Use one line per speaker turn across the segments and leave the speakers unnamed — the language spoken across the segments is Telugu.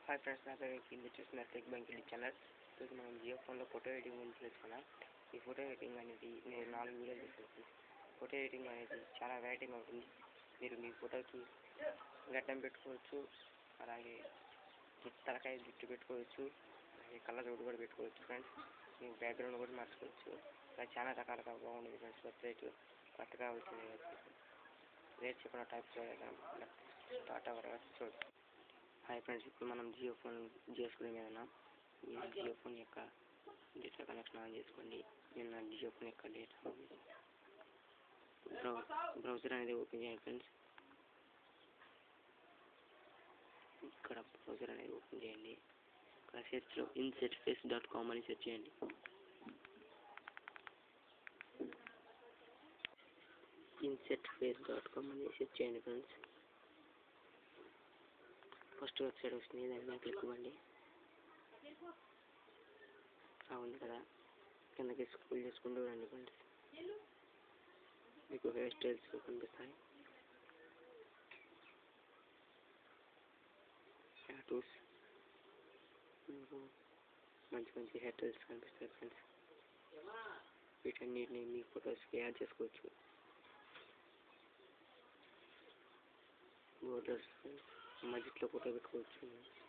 హాయ్ ఫ్రెండ్స్ నా పేరు కింద చూసిన టెక్ బ్యాంక్ ఇది ఛానల్ ఈరోజు మనం జియో ఫోన్లో ఫోటో ఎడిటింగ్ గురించి తెలుసుకున్నాం ఈ ఫోటో ఎడిటింగ్ అనేది నేను నాలుగు వీడియోలు చేశాను ఫోటో ఎడిటింగ్ అనేది చాలా వెరైటీగా ఉంటుంది మీరు మీ ఫోటోకి గడ్డం పెట్టుకోవచ్చు అలాగే జుట్టు తలకాయ జుట్టు పెట్టుకోవచ్చు అలాగే కలర్ కూడా పెట్టుకోవచ్చు ఫ్రెండ్స్ మీ బ్యాక్గ్రౌండ్ కూడా మార్చుకోవచ్చు ఇలా చాలా రకాలుగా బాగుంటుంది ఫ్రెండ్స్ వెబ్సైట్ కొత్తగా వచ్చిన రేట్ చెప్పిన టైప్ చేయాలి స్టార్ట్ అవ్వగా చూడండి హాయ్ ఫ్రెండ్స్ ఇప్పుడు మనం జియో ఫోన్ జియో స్క్రీన్ మీద ఉన్నాం మీరు జియో ఫోన్ యొక్క డేటా కనెక్షన్ ఆన్ చేసుకోండి నేను నా జియో ఫోన్ యొక్క డేటా బ్రౌజర్ అనేది ఓపెన్ చేయండి ఫ్రెండ్స్ ఇక్కడ బ్రౌజర్ అనేది ఓపెన్ చేయండి ఇక్కడ సెర్చ్లో ఇన్సెట్ ఫేస్ డాట్ కామ్ అని సెర్చ్ చేయండి ఇన్సెట్ ఫేస్ డాట్ కామ్ అని సెర్చ్ చేయండి ఫ్రెండ్స్ ఫస్ట్ వెబ్సైట్ వస్తుంది దాని మీద క్లిక్ ఇవ్వండి ఉంది కదా కిందకి స్క్రోల్ చేసుకుంటూ రండి ఫ్రెండ్స్ మీకు హెయిర్ స్టైల్స్ కనిపిస్తాయి టాటూస్ మీకు మంచి మంచి హెయిర్ స్టైల్స్ కనిపిస్తాయి ఫ్రెండ్స్ వీటన్నిటిని మీ ఫొటోస్కి యాడ్ చేసుకోవచ్చు బోర్డర్స్ మధ్యలో ఫోటో పెట్టుకోవచ్చు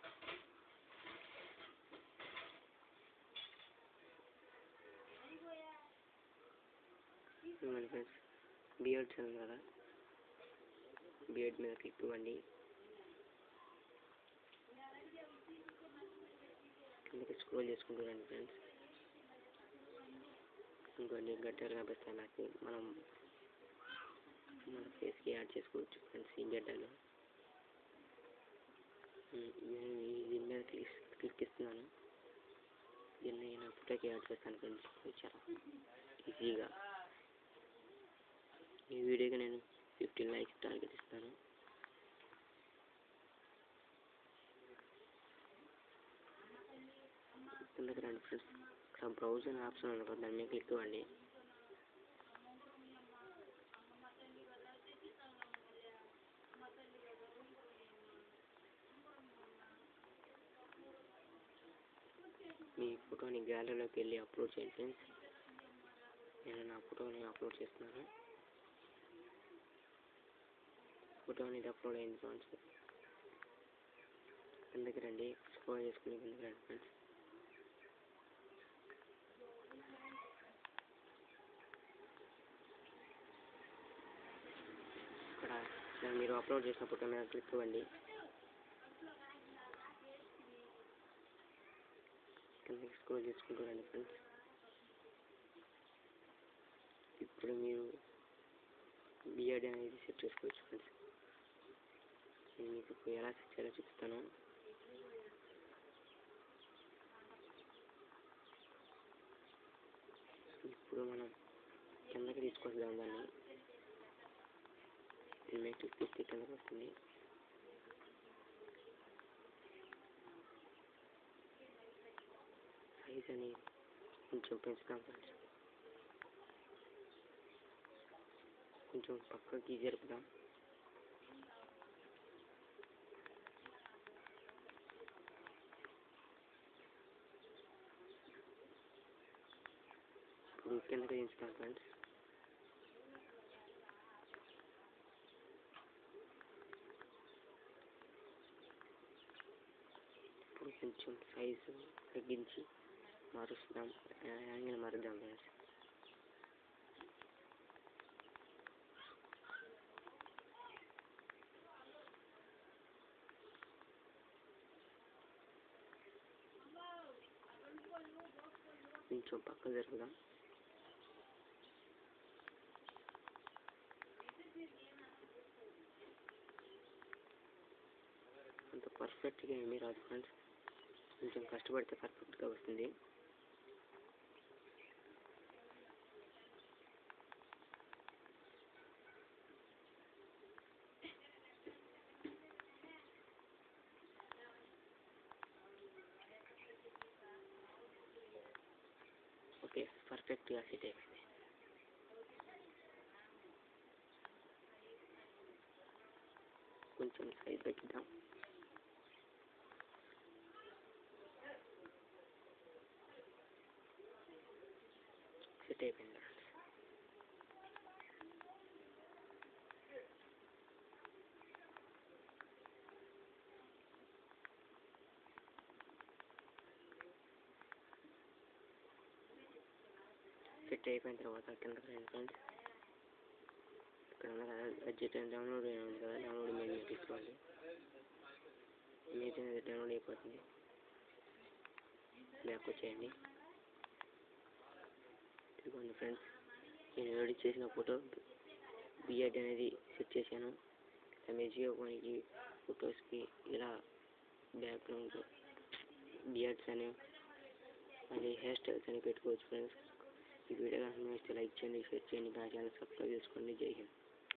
ఫ్రెండ్స్ బియర్డ్స్ ఉంది కదా బియర్డ్ మీద క్లిక్ ఇవ్వండి కిందకి స్క్రోల్ చేసుకుంటూ రండి ఫ్రెండ్స్ ఇంకొన్ని గడ్డలు కనిపిస్తాయి నాకు మనం మన ఫేస్కి యాడ్ చేసుకోవచ్చు ఫ్రెండ్స్ ఈ గడ్డలు నేను దీని మీద క్లిక్ క్లిక్ ఇస్తున్నాను దీన్ని నా ఫోటోకి యాడ్ చేస్తాను ఫ్రెండ్స్ చాలా ఈజీగా ఈ వీడియోకి నేను ఫిఫ్టీన్ లైక్స్ టార్గెట్ ఇస్తాను కిందకి రండి ఫ్రెండ్స్ ఇక్కడ బ్రౌజర్ ఆప్షన్ ఉంది కదా దాని మీద క్లిక్ ఇవ్వండి మీ ఫోటోని గ్యాలరీలోకి వెళ్ళి అప్లోడ్ చేయండి ఫ్రెండ్స్ నేను నా ఫోటోని అప్లోడ్ చేస్తున్నాను ఫోటో అనేది అప్లోడ్ అయింది ఫ్రెండ్స్ కిందకి రండి స్క్రోల్ చేసుకుని కిందకి రండి ఫ్రెండ్స్ ఇక్కడ ఇక్కడ మీరు అప్లోడ్ చేసిన ఫోటో మీద క్లిక్ ఇవ్వండి కిందకి స్క్రోల్ చేసుకుంటూ రండి ఫ్రెండ్స్ ఇప్పుడు మీరు బిఎడ్ అనేది సెట్ చేసుకోవచ్చు ఫ్రెండ్స్ నేను మీకు ఇప్పుడు ఎలా సెట్ చేయాలో చూపిస్తాను ఇప్పుడు మనం కిందకి తీసుకొద్దాం దాన్ని దీని మీద క్లిక్ చేస్తే కిందకి వస్తుంది సైజ్ అని కొంచెం పెంచుతాం ఫ్రెండ్స్ కొంచెం పక్కకి జరుపుదాం ఇప్పుడు కిందకి దించుతాం ఫ్రెండ్స్ ఇప్పుడు కొంచెం సైజు తగ్గించి మారుస్తాం యాంగిల్ మారుద్దాం ఫ్రెండ్స్ కొంచెం పక్క జరుగుదాం అంత పర్ఫెక్ట్గా ఏమీ రాదు ఫ్రెండ్స్ కొంచెం కష్టపడితే పర్ఫెక్ట్గా వస్తుంది ఓకే పర్ఫెక్ట్గా సెట్ అయిపోయింది కొంచెం సైజ్ తగ్గిద్దాం సెట్ అయిపోయింది సెట్ అయిపోయిన తర్వాత కింద ఫ్రెండ్స్ ఇక్కడ ఉన్న కదా బడ్జెట్ డౌన్లోడ్ ఉంది కదా డౌన్లోడ్ మీద మీరు తీసుకోవాలి మీది డౌన్లోడ్ అయిపోతుంది బ్యాక్ వచ్చేయండి ఇదిగోండి ఫ్రెండ్స్ నేను ఎడిట్ చేసిన ఫోటో బిఎడ్ అనేది సెట్ చేశాను మీ జియో ఫోన్కి ఫొటోస్కి ఇలా బ్యాక్గ్రౌండ్ బియర్డ్స్ అని మళ్ళీ హెయిర్ స్టైల్స్ అని పెట్టుకోవచ్చు ఫ్రెండ్స్ ఈ వీడియో కనుక నచ్చితే లైక్ చేయండి షేర్ చేయండి నా ఛానల్ సబ్స్క్రైబ్ చేసుకోండి జై హింద్